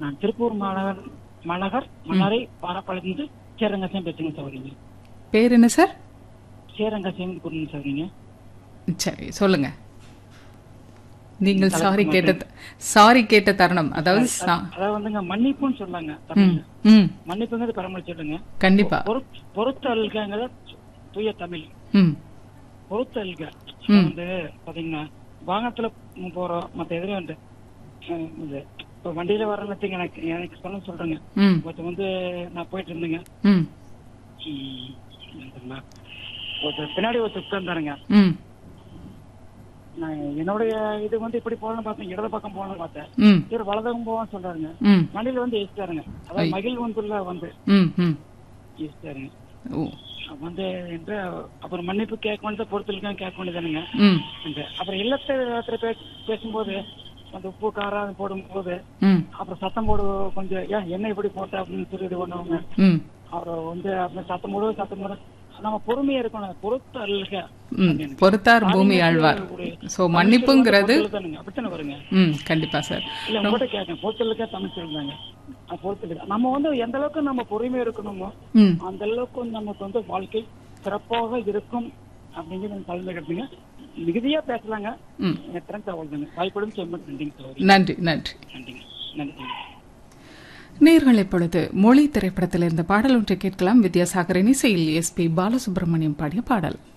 நான் திருப்பூர் மாநகர் மாநகர் மன்னாரை பாரப்பாளையத்திலிருந்து சேரங்கசியம் பேசுங்க சௌகரிங்க பேர் என்ன சார் சேரங்கசியம் கொடுங்க சௌகரிங்க சரி சொல்லுங்க நீங்கள் சாரி கேட்ட சாரி கேட்ட தருணம் அதாவது சா- அதாவது வந்துங்க மன்னிப்புன்னு சொல்லாங்க ம் தமிழ்ல ம் மன்னிப்புங்கிறது பரமொழி சொல்லுங்க கண்டிப்பா பொறுத்- பொறுத்தல்கங்கிறது தூய தமிழ் ம் பொறுத்தல்க ம். வந்து பாத்தீங்கன்னா வாகனத்துல போறோம் மத்த எதிரே வந்து அஹ், இது இப்ப வண்டியில வரணும் எனக்கு எனக்கு சொல்ல சொல்றேங்க ம் ஒருத்தர் வந்து நான் போயிட்டு இருந்தேங்க ம் ம், என்னதுன்னா, ஒருத்தர் பின்னாடி ஒருத்தர் உட்கார்ந்தாருங்க ம் நான் என்னுடைய இது வந்து இப்படி போகணும்னு பார்த்தேன் இடது பக்கம் போகணும்னு பார்த்தேன் ம் இவர் வலதும் போவான்னு சொல்றாருங்க ம் வண்டியில வந்து ஏசிட்டாருங்க அதாவது மகிழ் வந்துள்ள வந்து ம் ம் ஏசிட்டாருங்க ஓ வந்து என்று அப்புறம் மன்னிப்பு கேட்க வேண்டியது பொறுத்தலுக்கும் கேட்க வேண்டியதானுங்க ம் என்று. அப்புறம் இல்லத்தை இடத்துல பேச- பேசும்போது அந்த உப்பு காரம் போடும்போது ம் அப்புறம் சத்தம் போடு கொஞ்சம் ஏன் என்ன இப்படி போட்ட அப்படின்னு சொல்லி இது பண்ணுவாங்க ம் அவரை வந்து அப்புறம் சத்தம் போடு சத்தம் போடு நம்ம பொறுமையா இருக்கணும் பொறுத்து அல்க ம் பொறுத்தார் பூமி ஆழ்வார் ஸோ மன்னிப்புங்கிறது அப்படித்தானே வருங்க ம் கண்டிப்பா சார் இல்ல உங்கள்கிட்ட கேட்கேன் பொறுத்தலுக்கே தமிழ் சொல்றாங்க பொறுத்தலுக்கு நம்ம வந்து எந்த அளவுக்கு நம்ம பொறுமையா இருக்கணுமோ ம் அந்த அளவுக்கு வந்து நமக்கு வந்து வாழ்க்கை சிறப்பாக இருக்கும் அப்படிங்கிறது எனக்கு தலைமை கட்டுங்க மிகுதியா பேசலாங்க ம் எனக்கு திறன் தகவல் தாங்க வாய்ப்புடன் செம்மன் நன்றிங்க சகோதரி நன்றி நன்றி நன்றிங்க நன்றி நேர்கள் இப்பொழுது மொழி திரைப்படத்தில் இருந்த பாடல் ஒன்றை கேட்கலாம் வித்யாசாகரின் இசையில் எஸ்பி பாலசுப்ரமணியம் பாடிய பாடல்